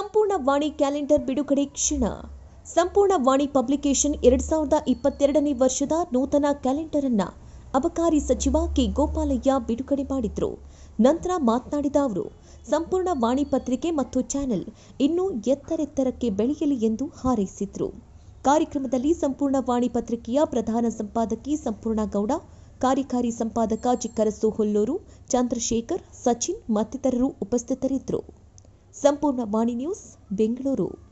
ಸಂಪೂರ್ಣ ವಾಣಿ ಕ್ಯಾಲೆಂಡರ್ ಬಿಡುಗಡೆ ಕ್ಷಣ ಸಂಪೂರ್ಣ ವಾಣಿ ಪಬ್ಲಿಕೇಶನ್ ಎರಡ್ ಸಾವಿರದ ಇಪ್ಪತ್ತೆರಡನೇ ವರ್ಷದ ನೂತನ ಕ್ಯಾಲೆಂಡರ್ ಅನ್ನ ಅಬಕಾರಿ ಸಚಿವ ಕೆ ಗೋಪಾಲಯ್ಯ ಬಿಡುಗಡೆ ಮಾಡಿದ್ರು ನಂತರ ಮಾತನಾಡಿದ ಅವರು ಸಂಪೂರ್ಣ ವಾಣಿ ಪತ್ರಿಕೆ ಮತ್ತು ಚಾನೆಲ್ ಇನ್ನೂ ಎತ್ತರೆತ್ತರಕ್ಕೆ ಬೆಳೆಯಲಿ ಎಂದು ಹಾರೈಸಿದ್ರು ಕಾರ್ಯಕ್ರಮದಲ್ಲಿ ಸಂಪೂರ್ಣ ವಾಣಿ ಪತ್ರಿಕೆಯ ಪ್ರಧಾನ ಸಂಪಾದಕಿ ಸಂಪೂರ್ಣ ಗೌಡ ಕಾರ್ಯಕಾರಿ ಸಂಪಾದಕ ಚಿಕ್ಕರಸು ಹುಲ್ಲೂರು ಚಂದ್ರಶೇಖರ್ ಸಚಿನ್ ಮತ್ತಿತರರು ಉಪಸ್ಥಿತರಿದ್ದರು ಸಂಪೂರ್ಣ ವಾಣಿ ನ್ಯೂಸ್ ಬೆಂಗಳೂರು